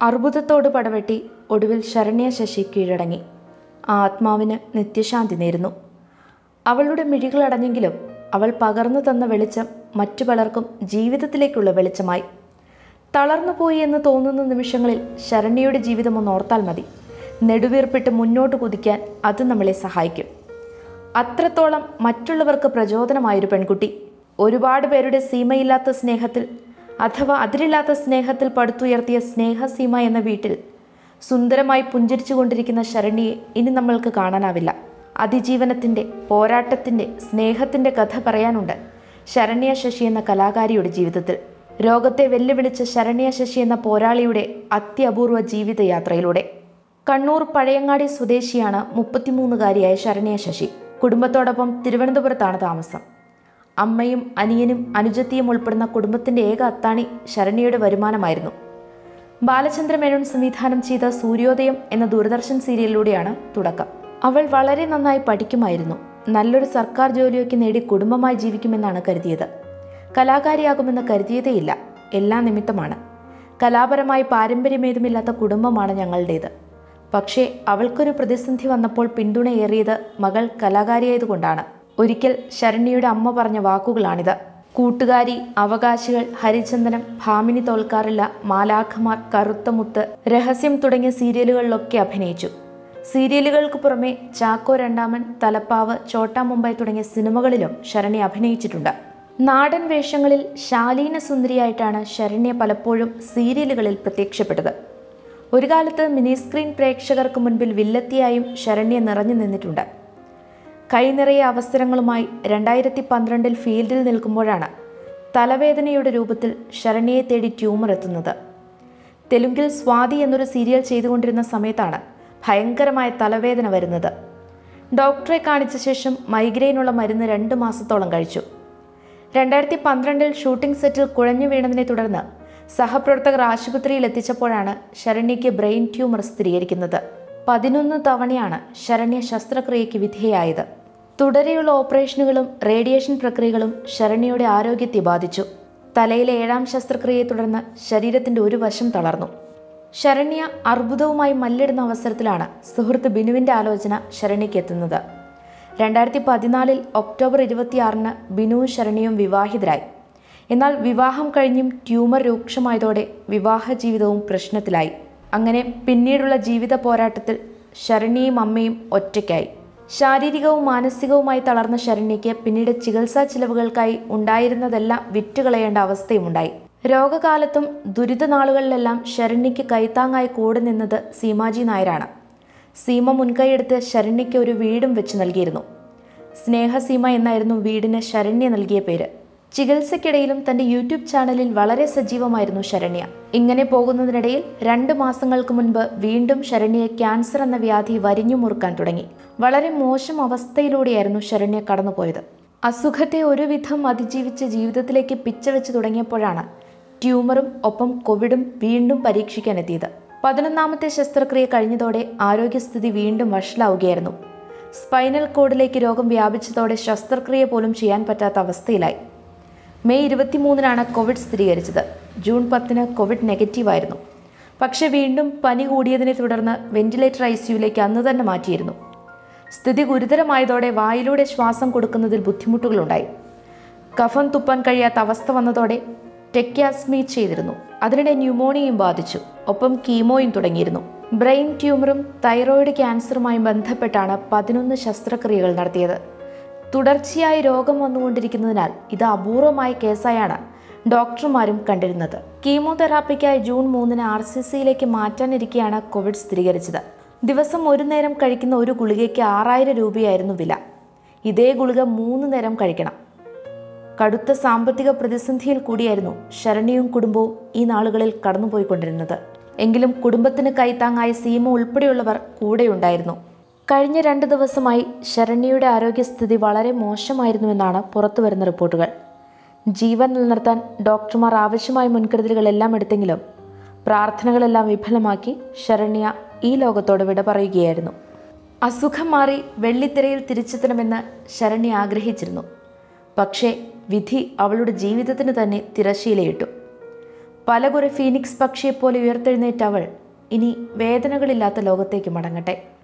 അർബുദത്തോട് പടവെട്ടി ഒടുവിൽ ശരണ്യ ശശി കീഴടങ്ങി ആ ആത്മാവിന് നിത്യശാന്തി നേരുന്നു അവളുടെ മിഴികളടഞ്ഞെങ്കിലും അവൾ പകർന്നു തന്ന വെളിച്ചം മറ്റു പലർക്കും ജീവിതത്തിലേക്കുള്ള വെളിച്ചമായി തളർന്നുപോയി എന്ന് തോന്നുന്ന നിമിഷങ്ങളിൽ ശരണ്യയുടെ ജീവിതം ഒന്ന് ഓർത്താൽ മതി നെടുവീർപ്പിട്ട് മുന്നോട്ട് കുതിക്കാൻ അത് നമ്മളെ സഹായിക്കും അത്രത്തോളം മറ്റുള്ളവർക്ക് പ്രചോദനമായൊരു പെൺകുട്ടി ഒരുപാട് പേരുടെ സീമയില്ലാത്ത സ്നേഹത്തിൽ അഥവാ അതിരില്ലാത്ത സ്നേഹത്തിൽ പടുത്തുയർത്തിയ സ്നേഹസീമ എന്ന വീട്ടിൽ സുന്ദരമായി പുഞ്ചിരിച്ചു കൊണ്ടിരിക്കുന്ന ശരണ്യയെ ഇനി നമ്മൾക്ക് കാണാനാവില്ല അതിജീവനത്തിൻ്റെ പോരാട്ടത്തിൻ്റെ സ്നേഹത്തിൻ്റെ കഥ പറയാനുണ്ട് ശരണ്യ ശശി എന്ന കലാകാരിയുടെ ജീവിതത്തിൽ രോഗത്തെ വെല്ലുവിളിച്ച ശരണ്യ ശശി എന്ന പോരാളിയുടെ അത്യപൂർവ ജീവിതയാത്രയിലൂടെ കണ്ണൂർ പഴയങ്ങാടി സ്വദേശിയാണ് മുപ്പത്തിമൂന്നുകാരിയായ ശരണ്യ ശശി കുടുംബത്തോടൊപ്പം തിരുവനന്തപുരത്താണ് താമസം അമ്മയും അനിയനും അനുജത്തിയും ഉൾപ്പെടുന്ന കുടുംബത്തിന്റെ ഏക അത്താണി ശരണ്യയുടെ വരുമാനമായിരുന്നു ബാലചന്ദ്ര മേനോൻ സംവിധാനം ചെയ്ത സൂര്യോദയം എന്ന ദൂരദർശൻ സീരിയലിലൂടെയാണ് തുടക്കം അവൾ വളരെ നന്നായി പഠിക്കുമായിരുന്നു നല്ലൊരു സർക്കാർ ജോലിയൊക്കെ നേടി കുടുംബമായി ജീവിക്കുമെന്നാണ് കരുതിയത് കലാകാരിയാകുമെന്ന് കരുതിയതേയില്ല എല്ലാ നിമിത്തമാണ് കലാപരമായി പാരമ്പര്യമേതുമില്ലാത്ത കുടുംബമാണ് ഞങ്ങളുടേത് പക്ഷേ അവൾക്കൊരു പ്രതിസന്ധി വന്നപ്പോൾ പിന്തുണയേറിയത് മകൾ കലാകാരിയായതുകൊണ്ടാണ് ഒരിക്കൽ ശരണ്യയുടെ അമ്മ പറഞ്ഞ വാക്കുകളാണിത് കൂട്ടുകാരി അവകാശികൾ ഹരിചന്ദനം ഭാമിനി തോൽക്കാറില്ല മാലാഖമാർ കറുത്തമുത്ത് രഹസ്യം തുടങ്ങിയ സീരിയലുകളിലൊക്കെ അഭിനയിച്ചു സീരിയലുകൾക്ക് പുറമെ ചാക്കോ രണ്ടാമൻ തലപ്പാവ് ചോട്ടാ മുംബൈ തുടങ്ങിയ സിനിമകളിലും ശരണ്യ അഭിനയിച്ചിട്ടുണ്ട് നാടൻ വേഷങ്ങളിൽ ശാലീന സുന്ദരിയായിട്ടാണ് ശരണ്യ പലപ്പോഴും സീരിയലുകളിൽ പ്രത്യക്ഷപ്പെട്ടത് ഒരു കാലത്ത് മിനി സ്ക്രീൻ പ്രേക്ഷകർക്ക് മുൻപിൽ വില്ലത്തിയായും ശരണ്യ നിറഞ്ഞു നിന്നിട്ടുണ്ട് കൈനിറയെ അവസരങ്ങളുമായി രണ്ടായിരത്തി പന്ത്രണ്ടിൽ ഫീൽഡിൽ നിൽക്കുമ്പോഴാണ് തലവേദനയുടെ രൂപത്തിൽ ശരണ്യയെ തേടി ട്യൂമർ എത്തുന്നത് തെലുങ്കിൽ സ്വാതി എന്നൊരു സീരിയൽ ചെയ്തുകൊണ്ടിരുന്ന സമയത്താണ് ഭയങ്കരമായ തലവേദന വരുന്നത് ഡോക്ടറെ കാണിച്ച ശേഷം മൈഗ്രെയിനുള്ള മരുന്ന് രണ്ട് മാസത്തോളം കഴിച്ചു രണ്ടായിരത്തി പന്ത്രണ്ടിൽ ഷൂട്ടിംഗ് സെറ്റിൽ കുഴഞ്ഞു വീണതിനെ തുടർന്ന് സഹപ്രവർത്തകർ ആശുപത്രിയിൽ എത്തിച്ചപ്പോഴാണ് ശരണ്യയ്ക്ക് ബ്രെയിൻ ട്യൂമർ സ്ഥിരീകരിക്കുന്നത് പതിനൊന്ന് തവണയാണ് ശരണ്യ ശസ്ത്രക്രിയയ്ക്ക് വിധേയായത് തുടരെയുള്ള ഓപ്പറേഷനുകളും റേഡിയേഷൻ പ്രക്രിയകളും ശരണ്യയുടെ ആരോഗ്യത്തെ ബാധിച്ചു തലയിലെ ഏഴാം ശസ്ത്രക്രിയയെ തുടർന്ന് ശരീരത്തിന്റെ ഒരു വശം തളർന്നു ശരണ്യ അർബുദവുമായി മല്ലിടുന്ന അവസരത്തിലാണ് സുഹൃത്ത് ബിനുവിന്റെ ആലോചന ശരണ്യയ്ക്ക് എത്തുന്നത് രണ്ടായിരത്തി പതിനാലിൽ ഒക്ടോബർ ഇരുപത്തിയാറിന് ബിനുവും ശരണ്യയും വിവാഹിതരായി എന്നാൽ വിവാഹം കഴിഞ്ഞും ട്യൂമർ രൂക്ഷമായതോടെ വിവാഹ ജീവിതവും പ്രശ്നത്തിലായി അങ്ങനെ പിന്നീടുള്ള ജീവിത പോരാട്ടത്തിൽ ശരണ്യയും അമ്മയും ഒറ്റയ്ക്കായി ശാരീരികവും മാനസികവുമായി തളർന്ന ശരണ്യയ്ക്ക് പിന്നീട് ചികിത്സാ ചിലവുകൾക്കായി ഉണ്ടായിരുന്നതെല്ലാം വിറ്റുകളയേണ്ട അവസ്ഥയുമുണ്ടായി രോഗകാലത്തും ദുരിതനാളുകളിലെല്ലാം ശരണ്യയ്ക്ക് കൈത്താങ്ങായി കൂടെ നിന്നത് സീമാജി നായരാണ് സീമ മുൻകൈയെടുത്ത് ശരണ്യയ്ക്ക് ഒരു വീടും വെച്ച് നൽകിയിരുന്നു സ്നേഹസീമ എന്നായിരുന്നു വീടിന് ശരണ്യ നൽകിയ പേര് ചികിത്സയ്ക്കിടയിലും തന്റെ യൂട്യൂബ് ചാനലിൽ വളരെ സജീവമായിരുന്നു ശരണ്യ ഇങ്ങനെ പോകുന്നതിനിടയിൽ രണ്ട് മാസങ്ങൾക്ക് മുൻപ് വീണ്ടും ശരണ്യയെ ക്യാൻസർ എന്ന വ്യാധി വരിഞ്ഞു മുറുക്കാൻ തുടങ്ങി വളരെ മോശം അവസ്ഥയിലൂടെയായിരുന്നു ശരണ്യ കടന്നുപോയത് അസുഖത്തെ ഒരുവിധം അതിജീവിച്ച് ജീവിതത്തിലേക്ക് പിച്ചവെച്ച് തുടങ്ങിയപ്പോഴാണ് ട്യൂമറും ഒപ്പം കോവിഡും വീണ്ടും പരീക്ഷിക്കാനെത്തിയത് പതിനൊന്നാമത്തെ ശസ്ത്രക്രിയ കഴിഞ്ഞതോടെ ആരോഗ്യസ്ഥിതി വീണ്ടും വഷളാവുകയായിരുന്നു സ്പൈനൽ കോഡിലേക്ക് രോഗം വ്യാപിച്ചതോടെ ശസ്ത്രക്രിയ പോലും ചെയ്യാൻ പറ്റാത്ത അവസ്ഥയിലായി മെയ് ഇരുപത്തിമൂന്നിനാണ് കോവിഡ് സ്ഥിരീകരിച്ചത് ജൂൺ പത്തിന് കോവിഡ് നെഗറ്റീവായിരുന്നു പക്ഷെ വീണ്ടും പനി കൂടിയതിനെ തുടർന്ന് വെന്റിലേറ്റർ ഐ സിയുലേക്ക് അന്ന് തന്നെ മാറ്റിയിരുന്നു സ്ഥിതി ഗുരുതരമായതോടെ വായിലൂടെ ശ്വാസം കൊടുക്കുന്നതിൽ ബുദ്ധിമുട്ടുകളുണ്ടായി കഫം തുപ്പാൻ കഴിയാത്ത അവസ്ഥ വന്നതോടെ ടെക്യാസ്മി ചെയ്തിരുന്നു അതിനിടെ ന്യൂമോണിയയും ബാധിച്ചു ഒപ്പം കീമോയും തുടങ്ങിയിരുന്നു ബ്രെയിൻ ട്യൂമറും തൈറോയിഡ് ക്യാൻസറുമായും ബന്ധപ്പെട്ടാണ് പതിനൊന്ന് ശസ്ത്രക്രിയകൾ നടത്തിയത് തുടർച്ചയായി രോഗം വന്നുകൊണ്ടിരിക്കുന്നതിനാൽ ഇത് അപൂർവമായ കേസായാണ് ഡോക്ടർമാരും കണ്ടിരുന്നത് കീമോതെറാപ്പിക്കായി ജൂൺ മൂന്നിന് ആർ സി സിയിലേക്ക് മാറ്റാനിരിക്കെയാണ് കോവിഡ് സ്ഥിരീകരിച്ചത് ദിവസം ഒരു നേരം കഴിക്കുന്ന ഒരു ഗുളികയ്ക്ക് ആറായിരം രൂപയായിരുന്നു വില ഇതേ ഗുളിക മൂന്ന് നേരം കഴിക്കണം കടുത്ത സാമ്പത്തിക പ്രതിസന്ധിയിൽ കൂടിയായിരുന്നു ശരണ്യയും കുടുംബവും ഈ നാളുകളിൽ കടന്നുപോയിക്കൊണ്ടിരുന്നത് എങ്കിലും കുടുംബത്തിന് കൈത്താങ്ങായ സീമ ഉൾപ്പെടെയുള്ളവർ കൂടെയുണ്ടായിരുന്നു കഴിഞ്ഞ രണ്ട് ദിവസമായി ശരണ്യയുടെ ആരോഗ്യസ്ഥിതി വളരെ മോശമായിരുന്നുവെന്നാണ് പുറത്തുവരുന്ന റിപ്പോർട്ടുകൾ ജീവൻ നിലനിർത്താൻ ഡോക്ടർമാർ ആവശ്യമായ മുൻകരുതലുകളെല്ലാം എടുത്തെങ്കിലും പ്രാർത്ഥനകളെല്ലാം വിഫലമാക്കി ശരണ്യ ഈ ലോകത്തോട് വിട പറയുകയായിരുന്നു അസുഖം മാറി വെള്ളിത്തിരയിൽ തിരിച്ചെത്തണമെന്ന് ശരണ്യ ആഗ്രഹിച്ചിരുന്നു പക്ഷേ വിധി അവളുടെ ജീവിതത്തിന് തന്നെ തിരശീലയിട്ടു പലകുറി ഫീനിക്സ് പക്ഷിയെപ്പോലെ ഉയർത്തെഴുന്നേറ്റ അവൾ ഇനി വേദനകളില്ലാത്ത ലോകത്തേക്ക് മടങ്ങട്ടെ